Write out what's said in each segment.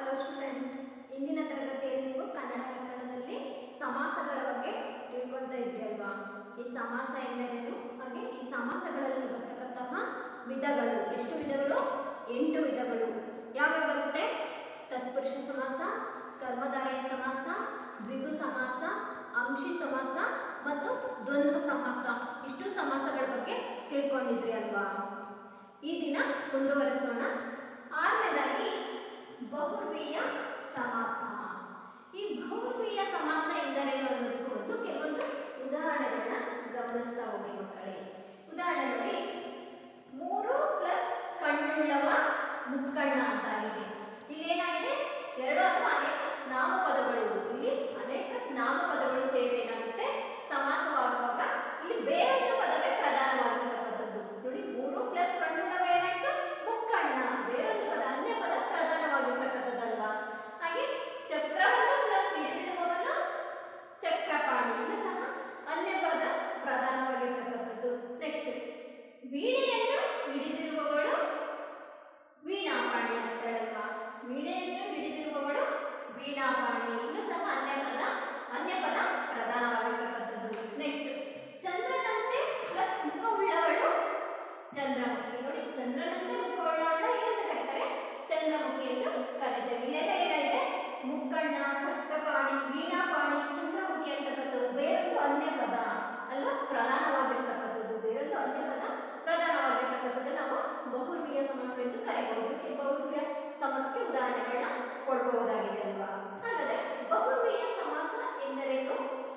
Hello student ಇಂದಿನ ತರಗತಿಯಲ್ಲಿ ನೀವು ಕನ್ನಡ ವ್ಯಾಕರಣದಲ್ಲಿ ಸಮಾಸಗಳ ಬಗ್ಗೆ ತಿಳ್ಕೊಳ್ತಾ ಇದ್ರಿ ಅಲ್ವಾ ಈ ಸಮಾಸ ಎಂದರೇನು ಹಾಗೆ ಈ ಸಮಾಸಗಳಲ್ಲಿ ಬರ್ತಕ್ಕಂತಹ ವಿಧಗಳು ಎಷ್ಟು ವಿಧಗಳು ಎಂಟು ವಿಧಗಳು ಯಾವ್ಯಾವ ಬರುತ್ತೆ ತತ್ಪುರುಷ ಸಮಾಸ ಕರ್ಮಧಾರಯ ಸಮಾಸ ದ್ವಿಗು ಸಮಾಸ ಅಂಶಿ ಸಮಾಸ ಮತ್ತು ದ್ವಂದ್ವ ಸಮಾಸ ಇಷ್ಟು ಸಮಾಸಗಳ ಬಗ್ಗೆ ತಿಳ್ಕೊಂಡಿದ್ರಿ ಅಲ್ವಾ ಈ ದಿನ ಮುಂದುವರಿಸೋಣ ಆರನೇದಾಗಿ ಬಹುರ್ವೀಯ ಸಮಾಸ ಈ ಬಹುರ್ವೀಯ ಸಮಾಸ ಎಂದರೇನು ಅನ್ನೋದಕ್ಕೆ ಒಂದು ಕೆಲವೊಂದು ಉದಾಹರಣೆಗಳನ್ನ ಗಮನಿಸ್ತಾ ಹೋಗಿ ಮಕ್ಕಳೇ ಉದಾಹರಣೆ ನೋಡಿ ಮೂರು ಪ್ಲಸ್ ಕಣ್ಣುಳ್ಳವ ಮುಕ್ಕಣ್ಣ ಅಂತ ಆಗಿದೆ ಇಲ್ಲಿ ಏನಾಗಿದೆ ಎರಡು ಅಥವಾ ಅನೇಕ ನಾಮಪದಗಳು ಇಲ್ಲಿ ಅನೇಕ ನಾಮಪದಗಳು ಸೇರಿ ಏನಾಗುತ್ತೆ ಸಮಾಸವಾಗುವಾಗ ಇಲ್ಲಿ ಬೇರೊಂದು ಪದವೇ ಪ್ರಧಾನವಾಗಿರ್ತಕ್ಕಂಥದ್ದು ನೋಡಿ ಮೂರು ಪ್ಲಸ್ ಕಣ್ಣುಳ್ಳವ ಏನಾಯ್ತು ಮುಕ್ಕಣ್ಣ ಬೇರೊಂದು ಪದ ಅನ್ಯ ಪದ ಪ್ರಧಾನವಾಗಿರ್ತಕ್ಕಂಥದ್ದಲ್ವಾ ಹಾಗೆ ಚಕ್ರವನ್ನು ಪ್ಲಸ್ ಹಿಡಿದಿರುವವನು ಚಕ್ರಪಾಣಿ ಇದು ಸಹ ಅನ್ಯ ಪದ ಪ್ರಧಾನವಾಗಿರ್ತಕ್ಕಂಥದ್ದು ನೆಕ್ಸ್ಟ್ ವೀಣೆಯನ್ನು ಹಿಡಿದಿರುವವಳು ವೀಣಾಪಾಣಿ ಅಂತ ಹೇಳಲ್ವಾ ವೀಣೆಯನ್ನು ಹಿಡಿದಿರುವವಳು ವೀಣಾಪಾಣಿ ಇನ್ನು ಸಹ ಅನ್ಯ ಪದ ಅನ್ಯ ಪದ ಪ್ರಧಾನವಾಗಿರ್ತಕ್ಕಂಥದ್ದು ನೆಕ್ಸ್ಟ್ ಚಂದ್ರನಂತೆ ಪ್ಲಸ್ ಮುಖ ಉಳ್ಳವಳು ಚಂದ್ರಮುಖಿ ನೋಡಿ ಚಂದ್ರನಂತೆ ಮುಖ ಉಳ್ಳವಳ ಏನಂತ ಕರೀತಾರೆ ಚಂದ್ರಮುಖಿ ಎಂದು ಕರೀತೇವೆ ಇಲ್ಲೆಲ್ಲ ಏನಾಗಿದೆ ಮುಕ್ಕಣ್ಣ ಚಕ್ರಪಾಣಿ ವೀಣಾಪಾಣಿ ಚಂದ್ರಮುಖಿ ಅಂತಕ್ಕಂಥದ್ದು ಬೇರೊಂದು ಅನ್ಯ ಪದ ಅಲ್ವಾ ಪ್ರಧಾನವಾಗಿರ್ತಕ್ಕಂಥದ್ದು ಬೇರೊಂದು ಅನ್ಯ ಪದ ಪ್ರಧಾನವಾಗಿರ್ತಕ್ಕಂಥದ್ದು ನಾವು ಬಹುರ್ವೀಯ ಸಮಾಸ ಎಂದು ಕರೆಯಬಹುದು ಈ ಬಹುರ್ವೀಯ ಸಮಾಸಕ್ಕೆ ಉದಾಹರಣೆಗಳನ್ನ ಕೊಡಬಹುದಾಗಿದೆ ಅಲ್ವಾ ಹಾಗಾದ್ರೆ ಬಹುರ್ವೀಯ ಸಮಾಸ ಎಂದರೇನು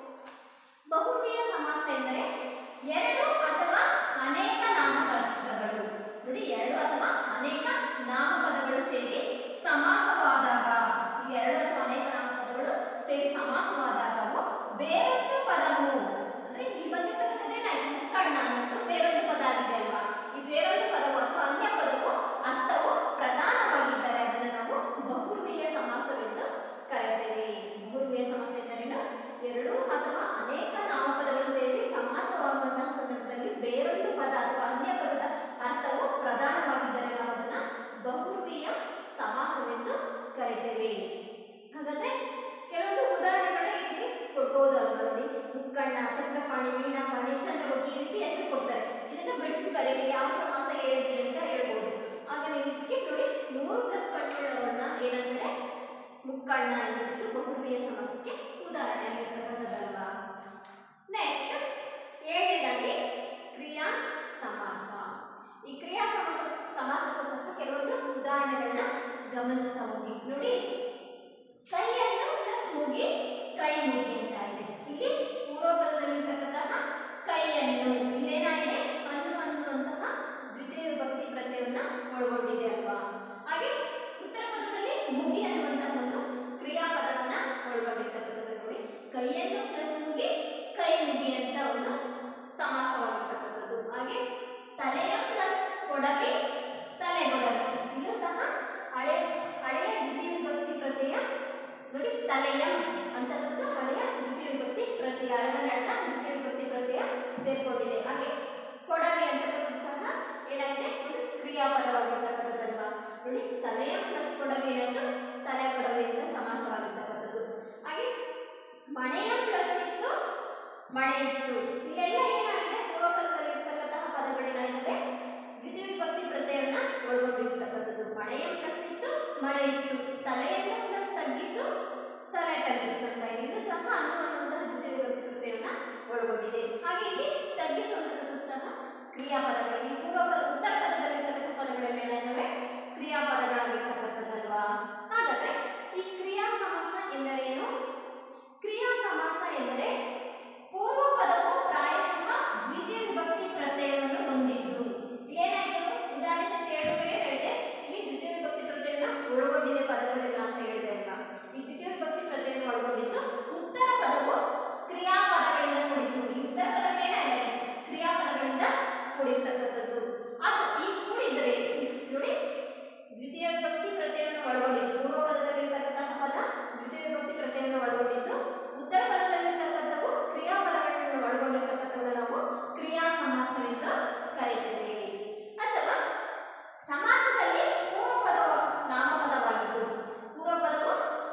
ಬಹುರ್ವೀಯ ಸಮಾಸ ಎಂದರೆ ಎರಡು ಅಥವಾ ಅನೇಕ ನಾಮಪದಗಳು ನೋಡಿ ಎರಡು ಅಥವಾ ಅನೇಕ ನಾಮಪದಗಳು ಸೇರಿ ಸಮಾಸವಾದಾಗ ಈ ಎರಡು ಅಥವಾ ಅನೇಕ ನಾಮಪದಗಳು ಸೇರಿ ಸಮಾಸವಾದಾಗ ಅವು ಬೇರೊಂದು ಪದವು ಅಂದ್ರೆ ಇಲ್ಲಿ ಬಂದಿರ್ತಕ್ಕಂಥದ್ದೇನಾಯ್ತು ಮುಕ್ಕಣ್ಣ ಅನ್ನೋದು ಬೇರೊಂದು ಪದ ಆಗಿದೆ ಅಲ್ವಾ ಈ ಬೇರೊಂದು ಪದವು ಅಥವಾ ಅನ್ಯ ಪದವು ಅರ್ಥವು ಪ್ರಧಾನವಾಗಿದ್ದರೆ ಅದನ್ನು ನಾವು ಬಹುರ್ವೀಯ ಸಮಾಸವೆಂದು ಕರೆಯುತ್ತೇವೆ ಬಹುರ್ವೀಯ ಸಮಾಸ ಎಂದರೇನು ಎರಡು ಅಥವಾ ಅನೇಕ ನಾಮಪದಗಳು ಸೇರಿ ಸಮಾಸವಾಗುವಂತಹ ಸಂದರ್ಭದಲ್ಲಿ ಬೇರೊಂದು ಪದ ಅಥವಾ ಅನ್ಯ ಪದದ ಅರ್ಥವು ಪ್ರಧಾನವಾಗಿದ್ದರೆ ನಾವು ಅದನ್ನ ಬಹುರ್ವೀಯ ಸಮಾಸವೆಂದು ಕರೆಯುತ್ತೇವೆ ಹಾಗಾದ್ರೆ ಕೆಲವೊಂದು ಉದಾಹರಣೆಗಳು ಈ ರೀತಿ ಕೊಡ್ಬೋದಲ್ವಾ ನೋಡಿ ಮುಕ್ಕಣ್ಣ ಚಕ್ರಪಾಣಿ ವೀಣಾಪಾಣಿ ಚಂದ್ರಮುಖಿ ಈ ರೀತಿ ಹೆಸರು ಕೊಡ್ತಾರೆ ಇದನ್ನ ಬಿಡಿಸಿ ಬರೀರಿ ಯಾವ ಸಮಾಸ ಹೇಳಿ ಅಂತ ಹೇಳ್ಬೋದು ಆಗ ನೀವು ಇದಕ್ಕೆ ನೋಡಿ ಮೂರು ಪ್ಲಸ್ ಕಣ್ಣುಳ್ಳವನ್ನ ಏನಂದ್ರೆ ಮುಕ್ಕಣ್ಣ ಎನ್ನುವುದು ಬಹುರ್ವೀಯ ಸಮಾಸಕ್ಕೆ ಉದಾಹರಣೆ ಆಗಿರ್ತಕ್ಕಂಥದ್ದಲ್ವಾ ನೆಕ್ಸ್ಟ್ ಏಳನೇದಾಗಿ ಕ್ರಿಯಾ ಸಮಾಸ ಈ ಕ್ರಿಯಾ ಸಮಾಸ ಸಮಾಸಕ್ಕೂ ಸಹ ಕೆಲವೊಂದು ಉದಾಹರಣೆಗಳನ್ನ ಗಮನಿಸ್ತಾ ಹೋಗಿ ನೋಡಿ ಕೈಯನ್ನು ಪ್ಲಸ್ ಮುಗಿ ಕೈ ಮುಗಿ ಅಂತ ಇದೆ ಇಲ್ಲಿ ಪೂರ್ವಪದದಲ್ಲಿರ್ತಕ್ಕಂತಹ ಕೈಯನ್ನು ಇಲ್ಲೇನಾಗಿದೆ ಅನ್ನು ಅನ್ನುವಂತಹ ದ್ವಿತೀಯ ವಿಭಕ್ತಿ ಪ್ರತ್ಯಯವನ್ನ ಒಳಗೊಂಡಿದೆ ಅಲ್ವಾ ಹಾಗೆ ಉತ್ತರ ಪದದಲ್ಲಿ ಮುಗಿ ಅನ್ನುವಂತಹ ಒಂದು ಕ್ರಿಯಾಪದವನ್ನ ಒಳಗೊಂಡಿರ್ತಕ್ಕಂಥದ್ದು ನೋಡಿ ಕೈಯನ್ನು ಪ್ಲಸ್ ಮುಗಿ ಕೈ ಮುಗಿ ಅಂತ ಒಂದು ಸಮಾಸವಾಗಿರ್ತಕ್ಕಂಥದ್ದು ಹಾಗೆ ತಲೆಯ ಪ್ಲಸ್ ಕೊಡವಿ ತಲೆಗೊಡವಿ ಇದು ಸಹ ಹಳೆ ಹಳೆಯ ದ್ವಿತೀಯ ವಿಭಕ್ತಿ ಪ್ರತ್ಯಯ ನೋಡಿ ತಲೆಯ ಅಂತಕ್ಕಂಥದ್ದು ಹಳೆಯ ದ್ವಿತೀಯ ವಿಭಕ್ತಿ ಪ್ರತ್ಯಯ ಹಳೆದ ನಡೆದ ದ್ವಿತೀಯ ವಿಭಕ್ತಿ ಪ್ರತ್ಯಯ ಸೇರ್ಕೊಂಡಿದೆ ಹಾಗೆ ಕೊಡವಿ ಅಂತಕ್ಕಂಥದ್ದು ಸಹ ಏನಾಗಿದೆ ಒಂದು ಕ್ರಿಯಾಪದವಾಗಿರ್ತಕ್ಕಂಥದ್ದಲ್ವಾ ನೋಡಿ ತಲೆಯ ಪ್ಲಸ್ ಕೊಡವಿ ಏನಾಯ್ತು ತಲೆ ಕೊಡವಿಯಿಂದ ಸಮಾಸವಾಗಿರ್ತಕ್ಕಂಥದ್ದು ಹಾಗೆ ಮನೆಯ ಪ್ಲಸ್ ಇತ್ತು ಮಳೆ ಇತ್ತು ಇಲ್ಲೆಲ್ಲ ಏನಾಗಿದೆ ಪೂರ್ವಪದದಲ್ಲಿ ಇರ್ತಕ್ಕಂತಹ ಪದಗಳೇನಾಗಿವೆ ದ್ವಿತೀಯ ವಿಭಕ್ತಿ ಪ್ರತ್ಯಯವನ್ನ ಒಳಗೊಂಡಿರ್ತಕ್ಕಂಥದ್ದು ಮಳೆಯ ಪ್ಲಸ್ ಇತ್ತು ಮಳೆ ಇತ್ತು ತಲೆಯನ್ನು ಪ್ಲಸ್ ತಗ್ಗಿಸು ತಲೆ ತಗ್ಗಿಸು ಅಂತ ಇದೆ. ಇದು ಸಹ ಅನ್ನು ಅನ್ನುವಂತಹ ದ್ವಿತೀಯ ವಿಭಕ್ತಿ ಪ್ರತ್ಯಯವನ್ನ ಒಳಗೊಂಡಿದೆ ಹಾಗೆ ಇಲ್ಲಿ ತಗ್ಗಿಸುವಂತದ್ದು ಸಹ ಕ್ರಿಯಾಪದಗಳು ಈ ಪೂರ್ವ ಪದ ಉತ್ತರ ಪದದಲ್ಲಿರ್ತಕ್ಕಂಥ ಪದಗಳೆಲ್ಲ ಏನಾಗಿವೆ ಕ್ರಿಯಾಪದಗಳಾಗಿರ್ತಕ್ಕಂಥದ್ದಲ್ವಾ ಹಾಗಾದ್ರೆ ಈ ಕ್ರಿಯಾ ಸಮಾಸ ಎಂದರೇನು ಕ್ರಿಯಾ ಸಮಾಸ ಎಂದರೆ ಪೂರ್ವ ಪದವು ಪ್ರಾಯಶಃ ದ್ವಿತೀಯ ವಿಭಕ್ತಿ ಪ್ರತ್ಯಯವನ್ನು ಹೊಂದಿದ್ದು ಏನಾಯ್ತು ಉದಾಹರಣೆ ಸಹಿತ ಹೇಳ್ಬೇಕು ಏನು ಹೇಳಿದೆ ಇಲ್ಲಿ ದ್ವಿತೀಯ ವಿಭಕ್ತಿ ಪ್ರತ್ಯಯನ ಒಳಗೊಂಡಿದೆ ಪದಗಳೆಲ್ಲ ಅಂತ ಹೇಳಿದೆ ಅಲ್ವಾ ಈ ದ್ವಿತೀಯ ವಿಭಕ್ತಿ ಪ್ರತ್ಯಯನ ಒಳಗೊಂಡಿದ್ದು ಉತ್ತರ ಪದವು ಕ್ರಿಯಾಪದಗಳಿಂದ ಕೂಡಿತ್ತು ಈ ಉತ್ತರ ಪದಗಳು ಏನಾಗಿದೆ ಕ್ರಿಯಾಪದಗಳಿಂದ ಕೂಡಿರ್ತಕ್ಕಂಥದ್ದು ಅದು ಈ ಕೂಡಿದರೆ ನೋಡಿ ದ್ವಿತೀಯ ವಿಭಕ್ತಿ ಪ್ರತ್ಯಯವನ್ನು ಒಳಗೊಂಡಿದ್ದು ಪೂರ್ವ ಪದದಲ್ಲಿರ್ತಕ್ಕಂತಹ ಪದ ದ್ವಿತೀಯ ವಿಭಕ್ತಿ ಪ್ರತ್ಯಯವನ್ನು ಒಳಗೊಂಡಿದ್ದು ಉತ್ತರ ಪದದಲ್ಲಿರ್ತಕ್ಕಂಥವು ಕ್ರಿಯಾಪದಗಳನ್ನು ಒಳಗೊಂಡಿರ್ತಕ್ಕಂಥವನ್ನು ನಾವು ಕ್ರಿಯಾ ಸಮಾಸವೆಂದು ಕರೆಯುತ್ತೇವೆ ಅಥವಾ ಸಮಾಸದಲ್ಲಿ ಪೂರ್ವ ಪದ ನಾಮಪದವಾಗಿದ್ದು ಪೂರ್ವ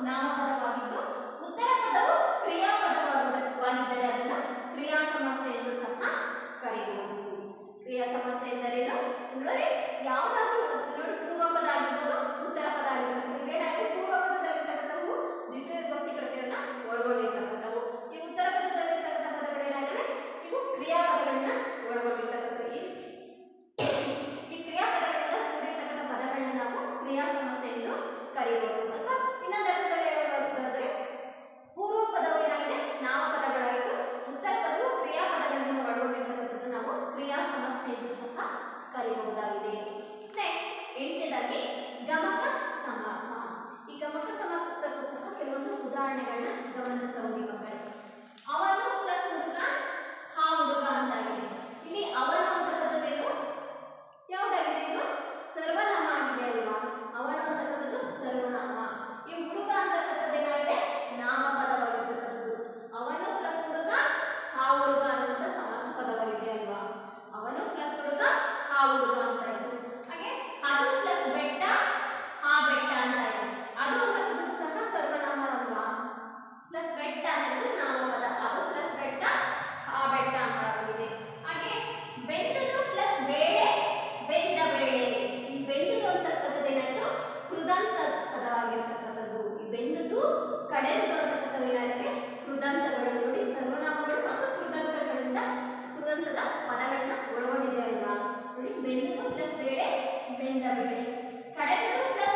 ನಾಮಪದವಾಗಿದ್ದು ಉತ್ತರ ಪದವು ಕ್ರಿಯಾಪದವಾಗಿದ್ದರೆ ಅದನ್ನು ಕ್ರಿಯಾ ಸಮಾಸ ಎಂದು ಸಹ ಕರೆಯಬಹುದು ಕ್ರಿಯಾ ಸಮಾಸ ಎಂದರೇನು ನೋಡಿ ಯಾವುದಾದ್ರೂ ಒಂದು ನೋಡಿ ಪೂರ್ವ ಪದ ಆಗಿರ್ಬೋದು ಉತ್ತರ ಪದ ಆಗಿರ್ಬೋದು ಇವೇನಾಗಿ ಪೂರ್ವ ಪದದಲ್ಲಿರ್ತಕ್ಕಂಥವು ದ್ವಿತೀಯ ವಿಭಕ್ತಿ ಪ್ರತ್ಯಯನ ಒಳಗೊಂಡಿರ್ತಕ್ಕಂಥವು ಈ ಉತ್ತರ ಪದದಲ್ಲಿರ್ತಕ್ಕಂಥ ಪದಗಳೇನಾಗಿವೆ ಇವು ಕ್ರಿಯಾಪದಗಳನ್ನ ಒಳಗೊಂಡಿರ್ತಕ್ಕಂಥವು ಈ ಈ ಕ್ರಿಯಾಪದಗಳಿಂದ ಕೂಡಿರ್ತಕ್ಕಂಥ ಪದಗಳನ್ನ ನಾವು ಕ್ರಿಯಾ ಸಮಸ್ಯೆ ಎಂದು ಕರೆಯಬಹುದು ಅಥವಾ ಇನ್ನೊಂದು ಅರ್ಥದಲ್ಲಿ ಹೇಳೋದಾದ್ರೆ ಪೂರ್ವ ಪದವು ಏನಾಗಿದೆ ನಾಮಪದಗಳಾಗಿದ್ದು ಉತ್ತರ ಪದವು ಕ್ರಿಯಾಪದಗಳಿಂದ ಒಳಗೊಂಡಿರ್ತಕ್ಕಂಥದ್ದು ನಾವು ಕ್ರಿಯಾ ಸಮಸ್ಯೆ ಎಂದು ಸಹ ಕರೆಯಬಹುದಾಗಿದೆ ನೆಕ್ಸ್ಟ್ ಎಂಟನೇದಾಗಿ ಗಮಕ ಸಮಾಸ ಈ ಗಮಕ ಸಮಾಸಕ್ಕೂ ಸಹ ಕೆಲವೊಂದು ಉದಾಹರಣೆಗಳನ್ನ ಗಮನಿಸ್ತಾ ಹೋಗಿ ಮಕ್ಕಳೇ ಅವನು ಪ್ಲಸ್ ಹುಡುಗ ಹಾ ಹುಡುಗ ಅಂತಾಗಿದೆ ಇಲ್ಲಿ ಅವನು ಅಂತಕ್ಕಂಥದ್ದೇನು ಯಾವುದಾಗಿದೆ ಇದು ಸರ್ವನಾಮ ಆಗಿದೆ ಅಲ್ವಾ ಅವನು ಅಂತಕ್ಕಂಥದ್ದು ಸರ್ವನಾಮ ಈ ಹುಡುಗ ಅಂತಕ್ಕಂಥದ್ದು ಏನಾಗಿದೆ ನಾಮಪದವಾಗಿರ್ತಕ್ಕಂಥದ್ದು ಅವನು ಪ್ಲಸ್ ಹುಡುಗ ಹಾ ಹುಡುಗ ಅನ್ನುವಂಥ ಸಮಾಸ ಪದವಾಗಿದೆ ಅಲ್ವಾ ಅವನು ಪ್ಲಸ್ ಹುಡುಗ ಹಾ ಹುಡುಗ ಅಂತ ಇತ್ತು ಹಾಗೆ ಅದು ಪ್ಲಸ್ ಬೆಟ್ಟ ಹಾ ಬೆಟ್ಟ ಅಂತ ಇದೆ ಅದು ಅಂತಕ್ಕಂಥದ್ದು ಸಹ ಸರ್ವನಾಮ ಅಲ್ವಾ ಪ್ಲಸ್ ಬೆಟ್ಟ ಅನ್ನೋದು ನಾಮಪದ ಅದು ಪ್ಲಸ್ ಬೆಟ್ಟ ಆ ಬೆಟ್ಟ ಅಂತ ಆಗಿದೆ ಹಾಗೆ ಬೆಂದದು ಪ್ಲಸ್ ಬೇಳೆ ಬೆಂದ ಬೇಳೆ ಈ ಬೆಂದದು ಅಂತಕ್ಕಂಥದ್ದು ಏನಾಯ್ತು ಕೃದಂತ ಪದವಾಗಿರ್ತಕ್ಕಂಥದ್ದು ಈ ಬೆಂದದು ಕಡೆದು ಅಂತಕ್ಕಂಥದ್ದು ಏನಾಗಿದೆ ಕೃದಂತಗಳು ನೋಡಿ ಸರ್ವನಾಮಗಳು ಮತ್ತು ಕೃದಂತಗಳಿಂದ ಕೃದಂತದ ಪದಗಳನ್ನ ಒಳಗೊಂಡಿದೆ ಅಲ್ವಾ ನೋಡಿ ಬೆಂದದು ಪ್ಲಸ್ ಬೇಳೆ ಬೆಂದ ಬೇಳೆ ಕಡೆದು ಪ್ಲಸ್